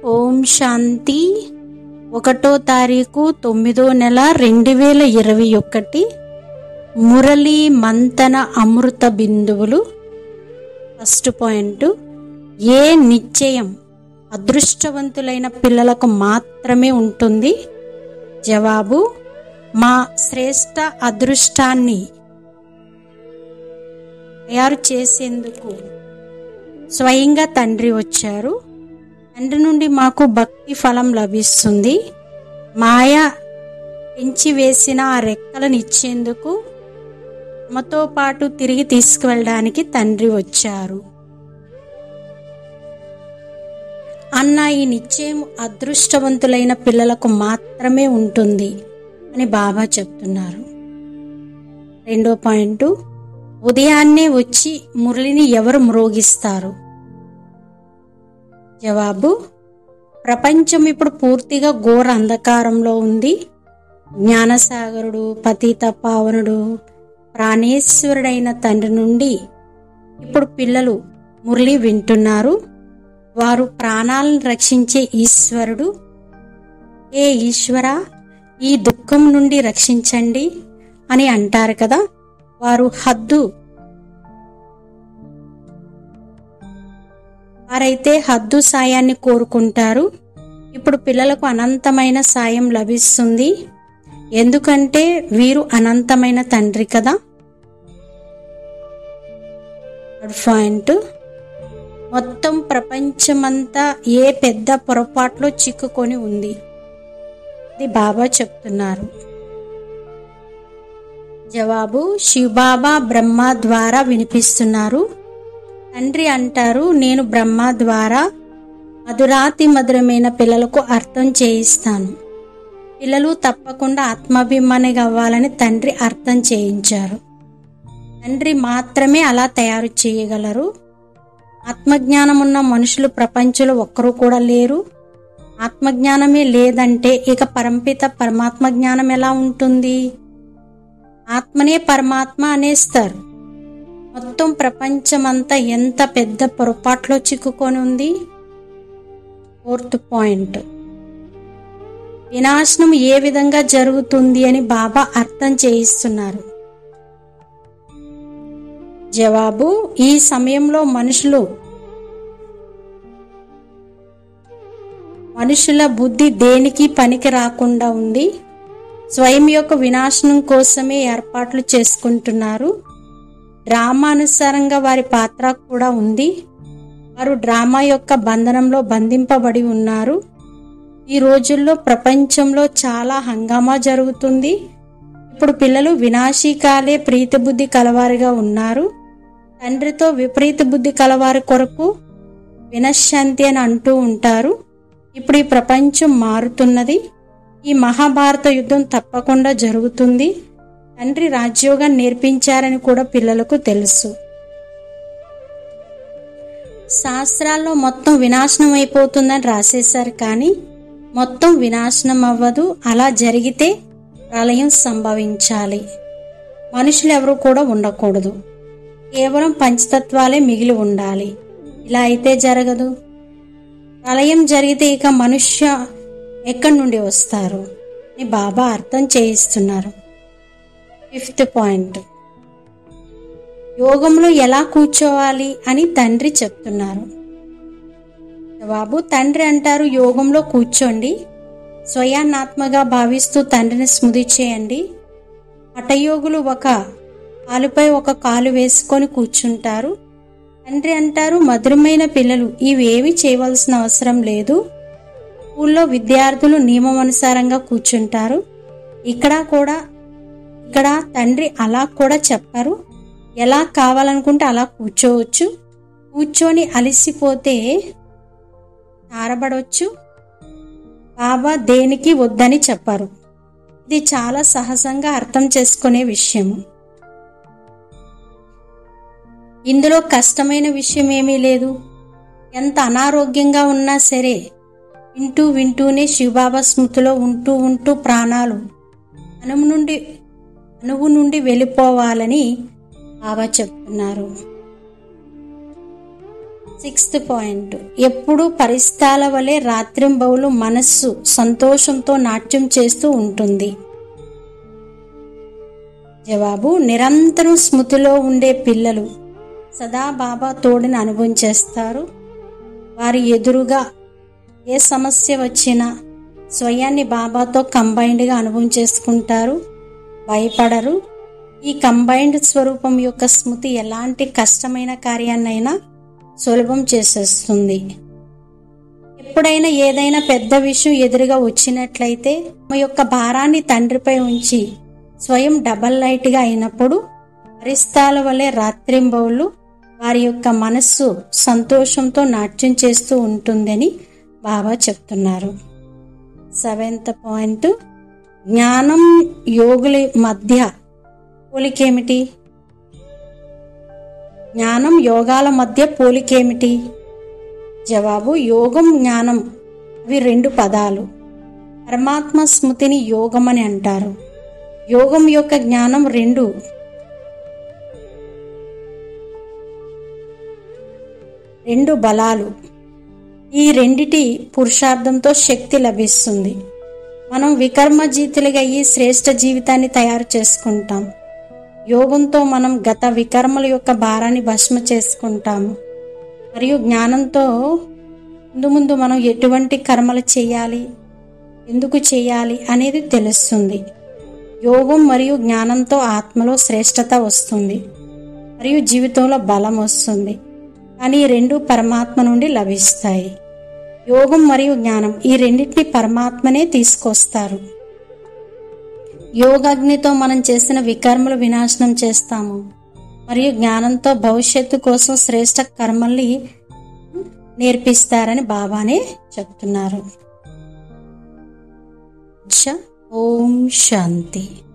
ఓం శాంతి ఒకటో తారీఖు తొమ్మిదో నెల రెండు వేల ఇరవై ఒకటి మురళీ మంతన అమృత బిందువులు ఫస్ట్ పాయింట్ ఏ నిశ్చయం అదృష్టవంతులైన పిల్లలకు మాత్రమే ఉంటుంది జవాబు మా శ్రేష్ట అదృష్టాన్ని తయారు చేసేందుకు స్వయంగా తండ్రి వచ్చారు తండ్రి నుండి మాకు భక్తి ఫలం లభిస్తుంది మాయ పెంచి వేసిన ఆ రెక్కలను ఇచ్చేందుకు తమతో పాటు తిరిగి తీసుకువెళ్ళడానికి తండ్రి వచ్చారు అన్న ఈ నిశ్చయం అదృష్టవంతులైన పిల్లలకు మాత్రమే ఉంటుంది అని బాబా చెప్తున్నారు రెండో పాయింట్ ఉదయాన్నే వచ్చి మురళిని ఎవరు మ్రోగిస్తారు జవాబు ప్రపంచం ఇప్పుడు పూర్తిగా ఘోర అంధకారంలో ఉంది జ్ఞానసాగరుడు పతిత పావనుడు ప్రాణేశ్వరుడైన తండ్రి నుండి ఇప్పుడు పిల్లలు మురళి వింటున్నారు వారు ప్రాణాలను రక్షించే ఈశ్వరుడు ఏ ఈశ్వర ఈ దుఃఖం నుండి రక్షించండి అని అంటారు కదా వారు హద్దు వారైతే హద్దు సాయాన్ని కోరుకుంటారు ఇప్పుడు పిల్లలకు అనంతమైన సాయం లభిస్తుంది ఎందుకంటే వీరు అనంతమైన తండ్రి కదా పాయింట్ మొత్తం ప్రపంచమంతా ఏ పెద్ద పొరపాట్లో చిక్కుకొని ఉంది ఇది బాబా చెప్తున్నారు జవాబు శివబాబా బ్రహ్మ ద్వారా వినిపిస్తున్నారు తండ్రి అంటారు నేను బ్రహ్మ ద్వారా మధురాతి మధురమైన పిల్లలకు అర్థం చేయిస్తాను పిల్లలు తప్పకుండా ఆత్మాభిమాని అవ్వాలని తండ్రి అర్థం చేయించారు తండ్రి మాత్రమే అలా తయారు చేయగలరు ఆత్మజ్ఞానం ఉన్న మనుషులు ప్రపంచంలో ఒక్కరూ కూడా లేరు ఆత్మజ్ఞానమే లేదంటే ఇక పరంపిత పరమాత్మ జ్ఞానం ఎలా ఉంటుంది ఆత్మనే పరమాత్మ అనేస్తారు మొత్తం ప్రపంచమంతా ఎంత పెద్ద పొరపాట్లో చిక్కుకొని ఉంది ఫోర్త్ పాయింట్ వినాశనం ఏ విధంగా జరుగుతుంది అని బాబా అర్థం చేయిస్తున్నారు జవాబు ఈ సమయంలో మనుషులు మనుషుల బుద్ధి దేనికి పనికి రాకుండా ఉంది స్వయం యొక్క వినాశనం కోసమే ఏర్పాట్లు చేసుకుంటున్నారు డ్రామా అనుసారంగా వారి పాత్ర కూడా ఉంది వారు డ్రామా యొక్క బంధనంలో బంధింపబడి ఉన్నారు ఈ రోజుల్లో ప్రపంచంలో చాలా హంగామా జరుగుతుంది ఇప్పుడు పిల్లలు వినాశీకాలే ప్రీతి బుద్ధి కలవారిగా ఉన్నారు తండ్రితో విపరీత బుద్ధి కలవారి కొరకు వినశాంతి అని అంటూ ఉంటారు ఇప్పుడు ఈ ప్రపంచం మారుతున్నది ఈ మహాభారత యుద్ధం తప్పకుండా జరుగుతుంది తండ్రి రాజ్యోగం నేర్పించారని కూడా పిల్లలకు తెలుసు శాస్త్రాల్లో మొత్తం వినాశనం అయిపోతుందని రాసేశారు కానీ మొత్తం వినాశనం అవ్వదు అలా జరిగితే ప్రళయం సంభవించాలి మనుషులు ఎవరు కూడా ఉండకూడదు కేవలం పంచతత్వాలే మిగిలి ఉండాలి ఇలా అయితే జరగదు ప్రళయం జరిగితే ఇక మనుష్య ఎక్కడి నుండి వస్తారు అని బాబా అర్థం చేయిస్తున్నారు ఫిఫ్త్ పాయింట్ యోగంలో ఎలా కూర్చోవాలి అని తండ్రి చెప్తున్నారు జవాబు తండ్రి అంటారు యోగంలో కూర్చోండి స్వయాన్నాత్మగా భావిస్తూ తండ్రిని స్మృతి చేయండి హఠయోగులు ఒక కాలుపై ఒక కాలు వేసుకొని కూర్చుంటారు తండ్రి అంటారు మధురమైన పిల్లలు ఇవేవి చేయవలసిన అవసరం లేదు స్కూల్లో విద్యార్థులు నియమం అనుసారంగా కూర్చుంటారు ఇక్కడ కూడా ఇక్కడ తండ్రి అలా కూడా చెప్పారు ఎలా కావాలనుకుంటే అలా కూర్చోవచ్చు కూర్చొని అలసిపోతే తారబడవచ్చు బాబా దేనికి వద్దని చెప్పారు ఇది చాలా సహజంగా అర్థం చేసుకునే విషయము ఇందులో కష్టమైన విషయం ఏమీ లేదు ఎంత అనారోగ్యంగా ఉన్నా సరే వింటూ వింటూనే శివబాబా స్మృతిలో ఉంటూ ఉంటూ ప్రాణాలు అనువు నుండి అనువు నుండి వెళ్ళిపోవాలని బాబా చెప్తున్నారు సిక్స్త్ పాయింట్ ఎప్పుడు పరిస్థాల వలె రాత్రింబవులు మనస్సు సంతోషంతో నాట్యం చేస్తూ ఉంటుంది జవాబు నిరంతరం స్మృతిలో ఉండే పిల్లలు సదా బాబా తోడుని అనుభవం చేస్తారు వారి ఎదురుగా ఏ సమస్య వచ్చినా స్వయాన్ని బాబాతో కంబైన్డ్గా అనుభవం చేసుకుంటారు భయపడరు ఈ కంబైన్డ్ స్వరూపం యొక్క స్మృతి ఎలాంటి కష్టమైన కార్యాన్నైనా సులభం చేసేస్తుంది ఎప్పుడైనా ఏదైనా పెద్ద విషయం ఎదురుగా వచ్చినట్లయితే మా యొక్క భారాన్ని తండ్రిపై ఉంచి స్వయం డబల్ లైట్గా అయినప్పుడు పరిస్థాల వలె రాత్రింబవులు వారి యొక్క మనస్సు సంతోషంతో నాట్యం చేస్తూ ఉంటుందని బాబా చెప్తున్నారు సెవెంత్ పాయింట్ జ్ఞానం యోగుల మధ్య పోలికేమిటి జ్ఞానం యోగాల మధ్య పోలికేమిటి జవాబు యోగం జ్ఞానం అవి రెండు పదాలు పరమాత్మ స్మృతిని యోగం అని అంటారు యోగం యొక్క జ్ఞానం రెండు రెండు బలాలు ఈ రెండిటి పురుషార్థంతో శక్తి లభిస్తుంది మనం వికర్మజీతులుగా ఈ శ్రేష్ఠ జీవితాన్ని తయారు చేసుకుంటాం యోగంతో మనం గత వికర్మల యొక్క భారాన్ని భస్మ చేసుకుంటాము మరియు జ్ఞానంతో ముందు ముందు మనం ఎటువంటి కర్మలు చేయాలి ఎందుకు చేయాలి అనేది తెలుస్తుంది యోగం మరియు జ్ఞానంతో ఆత్మలో శ్రేష్టత వస్తుంది మరియు జీవితంలో బలం వస్తుంది కానీ ఈ రెండు పరమాత్మ నుండి లభిస్తాయి యోగం మరియు జ్ఞానం ఈ రెండింటిని పరమాత్మనే తీసుకొస్తారు యోగాగ్నితో మనం చేసిన వికర్మలు వినాశనం చేస్తాము మరియు జ్ఞానంతో భవిష్యత్తు కోసం శ్రేష్ట కర్మల్ని నేర్పిస్తారని బాబానే చెప్తున్నారు ఓం శాంతి